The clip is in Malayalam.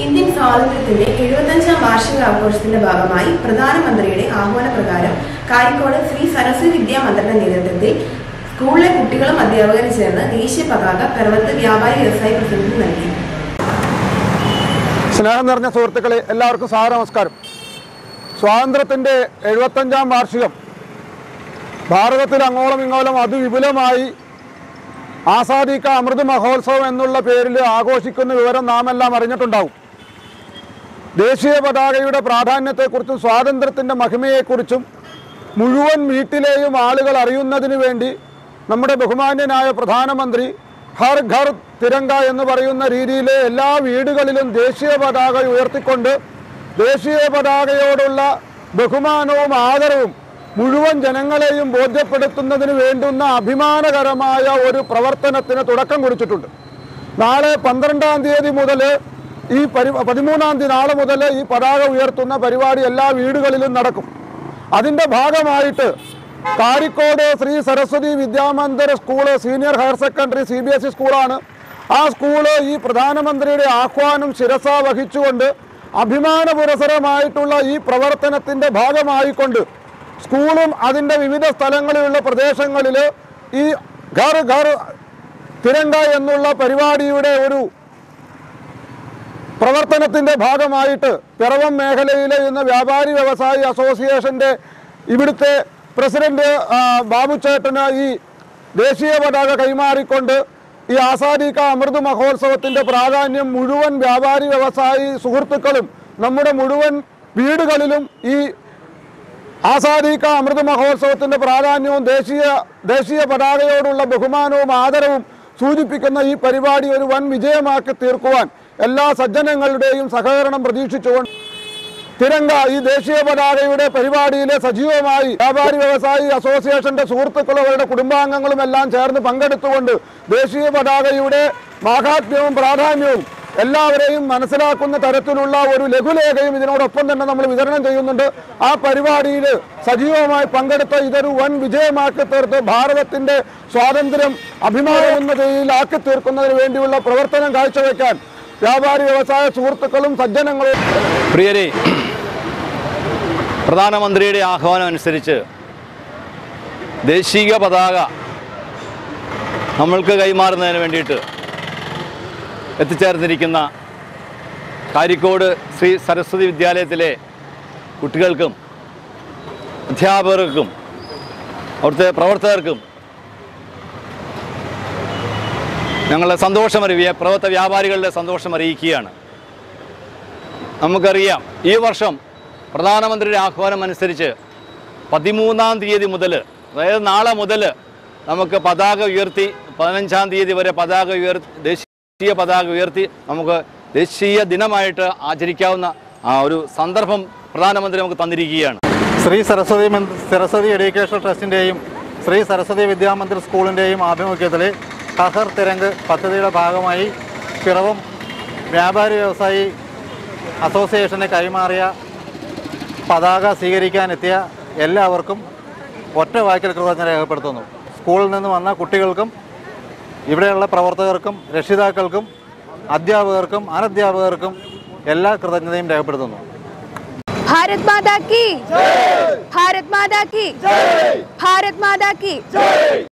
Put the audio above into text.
ഇന്ത്യൻ സ്വാതന്ത്ര്യത്തിന്റെ എഴുപത്തഞ്ചാം വാർഷികാഘോഷത്തിന്റെ ഭാഗമായി പ്രധാനമന്ത്രിയുടെ ആഹ്വാനപ്രകാരം കാരിക്കോട് ശ്രീ സരസ്വതി വിദ്യാമന്ദിറിന്റെ നേതൃത്വത്തിൽ സ്കൂളിലെ കുട്ടികളും അധ്യാപകരും ചേർന്ന് ദേശീയ പതാക പിറവത്ത് വ്യാപാരി വ്യവസായി പ്രസിഡന്റിന് നൽകി സ്നേഹം നിറഞ്ഞ സുഹൃത്തുക്കളെ എല്ലാവർക്കും സാര നമസ്കാരം സ്വാതന്ത്ര്യത്തിൻ്റെ എഴുപത്തഞ്ചാം വാർഷികം ഭാരതത്തിൽ അങ്ങോളം ഇങ്ങോളം അതിവിപുലമായി ആസാദി കാ അമൃത് മഹോത്സവം എന്നുള്ള പേരിൽ ആഘോഷിക്കുന്ന വിവരം നാം എല്ലാം അറിഞ്ഞിട്ടുണ്ടാവും ദേശീയ പതാകയുടെ പ്രാധാന്യത്തെക്കുറിച്ചും സ്വാതന്ത്ര്യത്തിൻ്റെ മഹിമയെക്കുറിച്ചും മുഴുവൻ വീട്ടിലെയും ആളുകൾ അറിയുന്നതിന് വേണ്ടി നമ്മുടെ ബഹുമാന്യനായ പ്രധാനമന്ത്രി ഹർ ഘർ തിരങ്ക എന്ന് പറയുന്ന രീതിയിൽ എല്ലാ വീടുകളിലും ദേശീയ പതാക ഉയർത്തിക്കൊണ്ട് ദേശീയ പതാകയോടുള്ള ബഹുമാനവും ആദരവും മുഴുവൻ ജനങ്ങളെയും ബോധ്യപ്പെടുത്തുന്നതിന് വേണ്ടുന്ന അഭിമാനകരമായ ഒരു പ്രവർത്തനത്തിന് തുടക്കം കുറിച്ചിട്ടുണ്ട് നാളെ പന്ത്രണ്ടാം തീയതി മുതൽ ഈ പരി പതിമൂന്നാം തീയതി നാളെ മുതൽ ഈ പതാക ഉയർത്തുന്ന പരിപാടി എല്ലാ വീടുകളിലും നടക്കും അതിൻ്റെ ഭാഗമായിട്ട് Karikode Shri Saraswati Vidyamandir school senior higher secondary C B S E സ്കൂളാണ് ആ സ്കൂള് ഈ പ്രധാനമന്ത്രിയുടെ ആഹ്വാനം ശിരസ വഹിച്ചുകൊണ്ട് അഭിമാന പുരസരമായിട്ടുള്ള ഈ പ്രവർത്തനത്തിൻ്റെ ഭാഗമായിക്കൊണ്ട് സ്കൂളും അതിൻ്റെ വിവിധ സ്ഥലങ്ങളിലുള്ള പ്രദേശങ്ങളിൽ ഈ ഘർ ഘർ തിരങ്ക എന്നുള്ള പരിപാടിയുടെ ഒരു പ്രവർത്തനത്തിന്റെ ഭാഗമായിട്ട് പിറവം മേഖലയിലെ ഇന്ന് വ്യാപാരി വ്യവസായി അസോസിയേഷന്റെ ഇവിടുത്തെ പ്രസിഡന്റ് ആ, ബാബുച്ചേട്ടന് ഈ ദേശീയ പതാക കൈമാറിക്കൊണ്ട് ഈ ആസാദി കാ അമൃത് മഹോത്സവത്തിന്റെ പ്രാധാന്യം മുഴുവൻ വ്യാപാരി വ്യവസായി സുഹൃത്തുക്കളും നമ്മുടെ മുഴുവൻ വീടുകളിലും ഈ ആസാദി കാ അമൃത് മഹോത്സവത്തിന്റെ പ്രാധാന്യവും ദേശീയ ദേശീയ പതാകയോടുള്ള ബഹുമാനവും ആദരവും സൂചിപ്പിക്കുന്ന ഈ പരിപാടി ഒരു വൻ വിജയമാക്കി തീർക്കുവാൻ എല്ലാ സജ്ജനങ്ങളുടെയും സഹകരണം പ്രതീക്ഷിച്ചുകൊണ്ട് തിരങ്ക ഈ ദേശീയ പതാകയുടെ പരിപാടിയിലെ സജീവമായി വ്യാപാരി വ്യവസായി അസോസിയേഷന്റെ സുഹൃത്തുക്കളും അവരുടെ കുടുംബാംഗങ്ങളും എല്ലാം ചേർന്ന് പങ്കെടുത്തുകൊണ്ട് ദേശീയ പതാകയുടെ മാഹാത്മ്യവും പ്രാധാന്യവും എല്ലാവരെയും മനസ്സിലാക്കുന്ന തരത്തിലുള്ള ഒരു ലഘുലേഖയും ഇതിനോടൊപ്പം തന്നെ നമ്മൾ വിതരണം ചെയ്യുന്നുണ്ട് ആ പരിപാടിയിൽ സജീവമായി പങ്കെടുത്ത ഇതൊരു വൻ വിജയമാക്കി തീർത്ത് ഭാരതത്തിന്റെ സ്വാതന്ത്ര്യം അഭിമാനോന്നതയിലാക്കി തീർക്കുന്നതിന് വേണ്ടിയുള്ള പ്രവർത്തനം കാഴ്ചവെക്കാൻ വ്യാപാരി വ്യവസായ സുഹൃത്തുക്കളും സജ്ജനങ്ങളും പ്രിയരെ പ്രധാനമന്ത്രിയുടെ ആഹ്വാനം അനുസരിച്ച് ദേശീയ പതാക നമ്മൾക്ക് കൈമാറുന്നതിന് വേണ്ടിയിട്ട് എത്തിച്ചേർന്നിരിക്കുന്ന കാരിക്കോട് ശ്രീ സരസ്വതി വിദ്യാലയത്തിലെ കുട്ടികൾക്കും അധ്യാപകർക്കും അവിടുത്തെ പ്രവർത്തകർക്കും ഞങ്ങളുടെ സന്തോഷം അറിയിക്കുക പ്രവർത്ത വ്യാപാരികളുടെ സന്തോഷം അറിയിക്കുകയാണ് നമുക്കറിയാം ഈ വർഷം പ്രധാനമന്ത്രിയുടെ ആഹ്വാനം അനുസരിച്ച് പതിമൂന്നാം തീയതി മുതൽ അതായത് നാളെ മുതൽ നമുക്ക് പതാക ഉയർത്തി പതിനഞ്ചാം തീയതി വരെ പതാക ഉയർ ദേശീയ പതാക ഉയർത്തി നമുക്ക് ദേശീയ ദിനമായിട്ട് ആചരിക്കാവുന്ന ആ ഒരു സന്ദർഭം പ്രധാനമന്ത്രി നമുക്ക് തന്നിരിക്കുകയാണ് ശ്രീ സരസ്വതി മന്ദ- സരസ്വതി എഡ്യൂക്കേഷൻ ട്രസ്റ്റിൻ്റെയും ശ്രീ സരസ്വതി വിദ്യാമന്ദിർ സ്കൂളിൻ്റെയും ആഭിമുഖ്യത്തിൽ ഹഹർ തിരങ്ക് പദ്ധതിയുടെ ഭാഗമായി പിറവം വ്യാപാരി വ്യവസായി അസോസിയേഷന് കൈമാറിയ പതാക സ്വീകരിക്കാനെത്തിയ എല്ലാവർക്കും ഒറ്റ വാക്കിൽ കൃതജ്ഞത രേഖപ്പെടുത്തുന്നു സ്കൂളിൽ നിന്ന് വന്ന കുട്ടികൾക്കും ഇവിടെയുള്ള പ്രവർത്തകർക്കും രക്ഷിതാക്കൾക്കും അധ്യാപകർക്കും അനധ്യാപകർക്കും എല്ലാ കൃതജ്ഞതയും രേഖപ്പെടുത്തുന്നു भारत माता की भारत माता की भारत माता की